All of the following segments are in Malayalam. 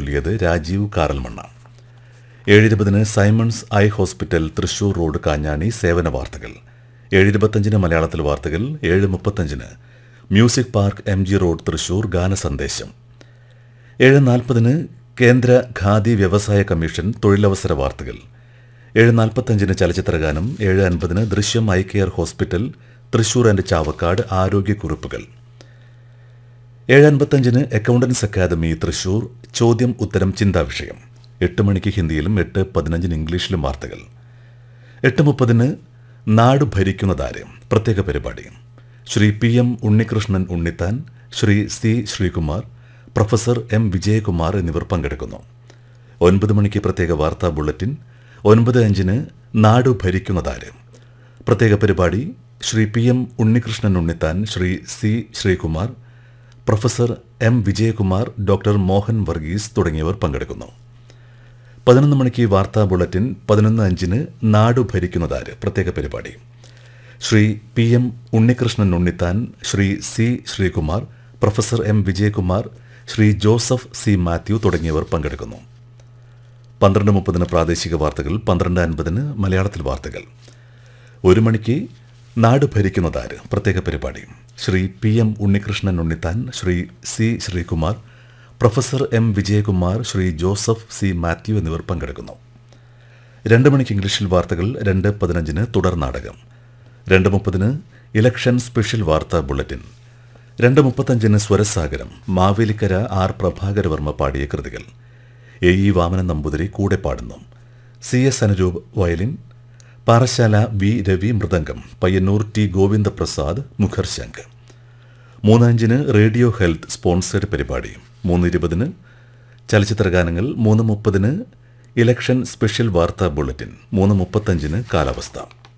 ചൊല്ലിയത് രാജീവ് കാറൽമണ്ണ ഏഴിരുപതിന് Simons eye hospital Thrissur road Kanjani സേവന വാർത്തകൾ ഏഴിരുപത്തഞ്ചിന് മലയാളത്തിൽ വാർത്തകൾ ഏഴ് മുപ്പത്തഞ്ചിന് music park M G road Thrissur ഗാനസന്ദേശം ഏഴ് നാൽപ്പതിന് കേന്ദ്ര ഖാദി വ്യവസായ കമ്മീഷൻ തൊഴിലവസര വാർത്തകൾ ഏഴ് നാൽപ്പത്തഞ്ചിന് ചലച്ചിത്രഗാനം ഏഴ് അൻപതിന് Drishyam eye care hospital Thrissur and Chavakkad ആരോഗ്യക്കുറിപ്പുകൾ ഏഴ് അൻപത്തഞ്ചിന് അക്കൗണ്ടൻസ് അക്കാദമി തൃശൂർ ചോദ്യം ഉത്തരം ചിന്താ വിഷയം എട്ട് മണിക്ക് ഹിന്ദിയിലും എട്ട് പതിനഞ്ചിന് ഇംഗ്ലീഷിലും വാർത്തകൾ എട്ട് മുപ്പതിന് നാട് ഭരിക്കുന്നതാര് പ്രത്യേക പരിപാടി Shri P M Unnikrishnan Unnithan Shri C Sreekumar professor M Vijayakumar എന്നിവർ പങ്കെടുക്കുന്നു ഒൻപത് മണിക്ക് പ്രത്യേക വാർത്താ ബുള്ളറ്റിൻ ഒൻപത് അഞ്ചിന് നാട് ഭരിക്കുന്നതാര് പ്രത്യേക പരിപാടി Shri P M Unnikrishnan Unnithan Shri C Sreekumar professor M Vijayakumar doctor Mohan Varghese തുടങ്ങിയവർ പങ്കെടുക്കുന്നു പതിനൊന്ന് മണിക്ക് വാർത്താ ബുള്ളറ്റിൻ പതിനൊന്ന് അഞ്ചിന് നാടു ഭരിക്കുന്നതാര് പ്രത്യേക പരിപാടി Shri P M Unnikrishnan Unnithan Shri C Sreekumar professor M Vijayakumar Shri Joseph C Mathew തുടങ്ങിയവർ പങ്കെടുക്കുന്നു പന്ത്രണ്ട് മുപ്പതിന് പ്രാദേശിക വാർത്തകൾ പന്ത്രണ്ട് അൻപതിന് മലയാളത്തിൽ വാർത്തകൾ ഒരു മണിക്ക് നാട് ഭരിക്കുന്നതാര് പ്രത്യേക പരിപാടി Shri P M Unnikrishnan Unnithan Shri C Sreekumar professor M Vijayakumar Shri Joseph C Mathew എന്നിവർ പങ്കെടുക്കുന്നു രണ്ട് മണിക്ക് ഇംഗ്ലീഷിൽ വാർത്തകൾ രണ്ട് പതിനഞ്ചിന് തുടർ നാടകം രണ്ട് മുപ്പതിന് ഇലക്ഷൻ സ്പെഷ്യൽ വാർത്താ ബുള്ളറ്റിൻ രണ്ട് മുപ്പത്തഞ്ചിന് സ്വരസാഗരം മാവേലിക്കര ആർ പ്രഭാകരവർമ്മ പാടിയ കൃതികൾ എ ഇ വാമനൻ നമ്പൂതിരി കൂടെ പാടുന്നു C S Anuroop violin Parassala V Ravi mridangam Payyanur T Govindaprasad മുഖർശങ്ക് മൂന്നഞ്ചിന് റേഡിയോ ഹെൽത്ത് സ്പോൺസേഡ് പരിപാടി മൂന്ന് ഇരുപതിന് ചലച്ചിത്രഗാനങ്ങൾ മൂന്ന് മുപ്പതിന് ഇലക്ഷൻ സ്പെഷ്യൽ വാർത്താ ബുള്ളറ്റിൻ മൂന്ന് മുപ്പത്തഞ്ചിന് കാലാവസ്ഥ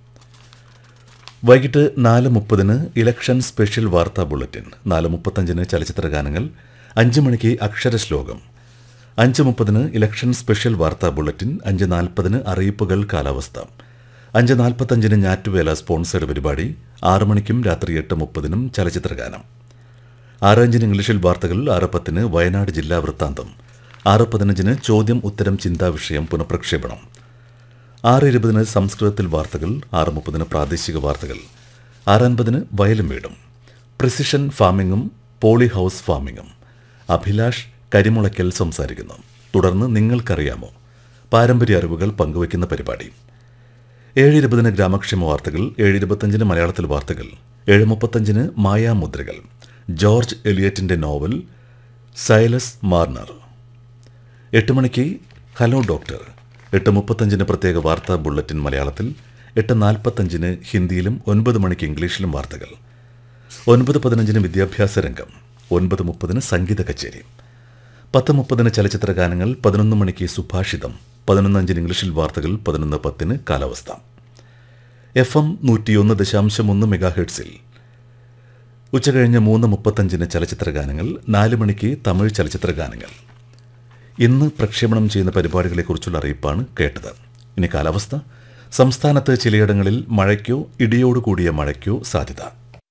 വൈകിട്ട് നാല് മുപ്പതിന് ഇലക്ഷൻ സ്പെഷ്യൽ വാർത്താ ബുള്ളറ്റിൻ നാല് മുപ്പത്തഞ്ചിന് ചലച്ചിത്രഗാനങ്ങൾ അഞ്ച് മണിക്ക് അക്ഷരശ്ലോകം അഞ്ച് മുപ്പതിന് ഇലക്ഷൻ സ്പെഷ്യൽ വാർത്താ ബുള്ളറ്റിൻ അഞ്ച് നാൽപ്പതിന് അറിയിപ്പുകൾ കാലാവസ്ഥ അഞ്ച് നാൽപ്പത്തഞ്ചിന് ഞാറ്റുവേല സ്പോൺസേഡ് പരിപാടി ആറ് മണിക്കും രാത്രി എട്ട് മുപ്പതിനും ചലച്ചിത്രഗാനം ആറ് അഞ്ചിന് ഇംഗ്ലീഷിൽ വാർത്തകൾ ആറ് പത്തിന് വയനാട് ജില്ലാ വൃത്താന്തം ആറ് പതിനഞ്ചിന് ചോദ്യം ഉത്തരം ചിന്താ വിഷയം പുനഃപ്രക്ഷേപണം ആറ് ഇരുപതിന് സംസ്കൃതത്തിൽ വാർത്തകൾ ആറ് മുപ്പതിന് പ്രാദേശിക വാർത്തകൾ ആറ് അൻപതിന് വയലും വീടും പ്രിസിഷൻ ഫാമിങ്ങും പോളി ഹൗസ് ഫാമിങ്ങും അഭിലാഷ് കരിമുളയ്ക്കൽ സംസാരിക്കുന്നു തുടർന്ന് നിങ്ങൾക്കറിയാമോ പാരമ്പര്യ അറിവുകൾ പങ്കുവയ്ക്കുന്ന പരിപാടി ഏഴ് ഇരുപതിന് ഗ്രാമക്ഷേമ വാർത്തകൾ ഏഴ് ഇരുപത്തഞ്ചിന് മലയാളത്തിൽ വാർത്തകൾ ഏഴ് മുപ്പത്തഞ്ചിന് മായാമുദ്രകൾ ജോർജ് എലിയറ്റിന്റെ നോവൽ സൈലസ് മാർണർ എട്ട് മണിക്ക് ഹലോ ഡോക്ടർ എട്ട് മുപ്പത്തഞ്ചിന് പ്രത്യേക വാർത്താ ബുള്ളറ്റിൻ മലയാളത്തിൽ എട്ട് നാൽപ്പത്തഞ്ചിന് ഹിന്ദിയിലും ഒൻപത് മണിക്ക് ഇംഗ്ലീഷിലും വാർത്തകൾ ഒൻപത് പതിനഞ്ചിന് വിദ്യാഭ്യാസ രംഗം ഒൻപത് മുപ്പതിന് സംഗീത കച്ചേരി പത്ത് മുപ്പതിന് ചലച്ചിത്ര ഗാനങ്ങൾ പതിനൊന്ന് മണിക്ക് സുഭാഷിതം പതിനൊന്ന് അഞ്ചിന് ഇംഗ്ലീഷിൽ വാർത്തകൾ പതിനൊന്ന് പത്തിന് കാലാവസ്ഥ എഫ് എം നൂറ്റിയൊന്ന് ദശാംശം ഒന്ന് മെഗാഹെഡ്സിൽ ഉച്ചകഴിഞ്ഞ് മൂന്ന് മുപ്പത്തഞ്ചിന് ചലച്ചിത്ര ഗാനങ്ങൾ നാല് മണിക്ക് തമിഴ് ചലച്ചിത്ര ഗാനങ്ങൾ ഇന്ന് പ്രക്ഷേപണം ചെയ്യുന്ന പരിപാടികളെക്കുറിച്ചുള്ള അറിയിപ്പാണ് കേട്ടത് ഇനി കാലാവസ്ഥ സംസ്ഥാനത്ത് ചിലയിടങ്ങളിൽ മഴയ്ക്കോ ഇടിയോടുകൂടിയ മഴയ്ക്കോ സാധ്യത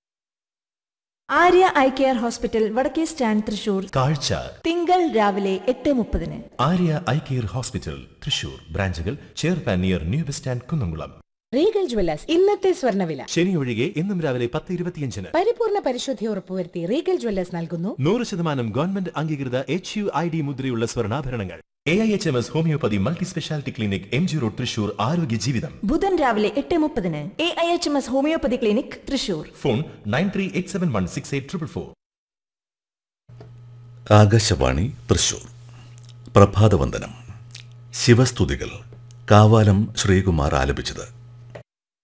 ആര്യ ഐ കെയർ ഹോസ്പിറ്റൽ വടക്കേ സ്റ്റാൻഡ് തൃശൂർ കാഴ്ച തിങ്കൾ രാവിലെ എട്ട് മുപ്പതിന് Arya eye care hospital Thrissur ബ്രാഞ്ചുകൾ ചേർപ്പാൻ near new bus stand Kunnamkulam Regal Jewellers ഇന്നത്തെ സ്വർണ്ണവില ശനി ഒഴികെ ഇന്നും രാവിലെ പത്ത് ഇരുപത്തിയഞ്ചിന് പരിപൂർണ പരിശുദ്ധി ഉറപ്പുവരുത്തി റീഗൽ ജ്വല്ലേഴ്സ് നൽകുന്നു നൂറ് ശതമാനം ഗവൺമെന്റ് അംഗീകൃത എച്ച് യു ഐ ഡി മുദ്രയുള്ള സ്വർണ്ണാഭരണങ്ങൾ A I H M S homoeopathy multi speciality clinic M G road Thrissur ആരോഗ്യ ജീവിതം ബുധൻ രാവിലെ എട്ട് മുപ്പതിന് A I H M S homoeopathy clinic Thrissur phone nine three eight seven one six eight triple four Akashvani Thrissur പ്രഭാതവന്ദനം ശിവസ്തുതികൾ കാവാലം ശ്രീകുമാർ ആലപിച്ചത്